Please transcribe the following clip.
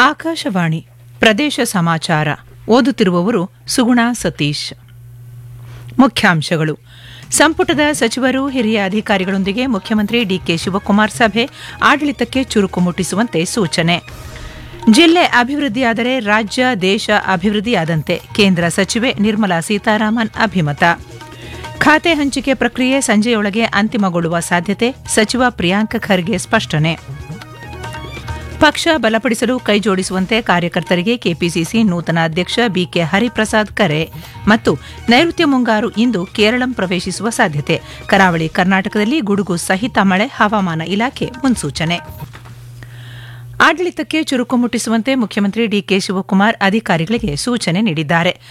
ಆಕಾಶವಾಣಿ ಪ್ರದೇಶ ಸಮಾಚಾರ ಓದುತ್ತಿರುವವರು ಸುಗುಣ ಸತೀಶ್ ಮುಖ್ಯಾಂಶಗಳು ಸಂಪುಟದ ಸಚಿವರು ಹಿರಿಯ ಅಧಿಕಾರಿಗಳೊಂದಿಗೆ ಮುಖ್ಯಮಂತ್ರಿ ಡಿಕೆ ಶಿವಕುಮಾರ್ ಸಭೆ ಆಡಳಿತಕ್ಕೆ ಚುರುಕು ಮುಟ್ಟಿಸುವಂತೆ ಸೂಚನೆ ಜಿಲ್ಲೆ ಅಭಿವೃದ್ಧಿಯಾದರೆ ರಾಜ್ಯ ದೇಶ ಅಭಿವೃದ್ಧಿಯಾದಂತೆ ಕೇಂದ್ರ ಸಚಿವೆ ನಿರ್ಮಲಾ ಸೀತಾರಾಮನ್ ಅಭಿಮತ ಖಾತೆ ಹಂಚಿಕೆ ಪ್ರಕ್ರಿಯೆ ಸಂಜೆಯೊಳಗೆ ಅಂತಿಮಗೊಳ್ಳುವ ಸಾಧ್ಯತೆ ಸಚಿವ ಪ್ರಿಯಾಂಕ್ ಖರ್ಗೆ ಸ್ಪಷ್ಟನೆ ಪಕ್ಷ ಬಲಪಡಿಸಲು ಕೈಜೋಡಿಸುವಂತೆ ಕಾರ್ಯಕರ್ತರಿಗೆ ಕೆಪಿಸಿಸಿ ನೂತನ ಅಧ್ಯಕ್ಷ ಬಿಕೆ ಹರಿಪ್ರಸಾದ್ ಕರೆ ಮತ್ತು ನೈಋತ್ಯ ಮುಂಗಾರು ಇಂದು ಕೇರಳಂ ಪ್ರವೇಶಿಸುವ ಸಾಧ್ಯತೆ ಕರಾವಳಿ ಕರ್ನಾಟಕದಲ್ಲಿ ಗುಡುಗು ಸಹಿತ ಮಳೆ ಹವಾಮಾನ ಇಲಾಖೆ ಮುನ್ಸೂಚನೆ ಆಡಳಿತಕ್ಕೆ ಚುರುಕು ಮುಟ್ಟಿಸುವಂತೆ ಮುಖ್ಯಮಂತ್ರಿ ಡಿಕೆ ಶಿವಕುಮಾರ್ ಅಧಿಕಾರಿಗಳಿಗೆ ಸೂಚನೆ ನೀಡಿದ್ದಾರೆ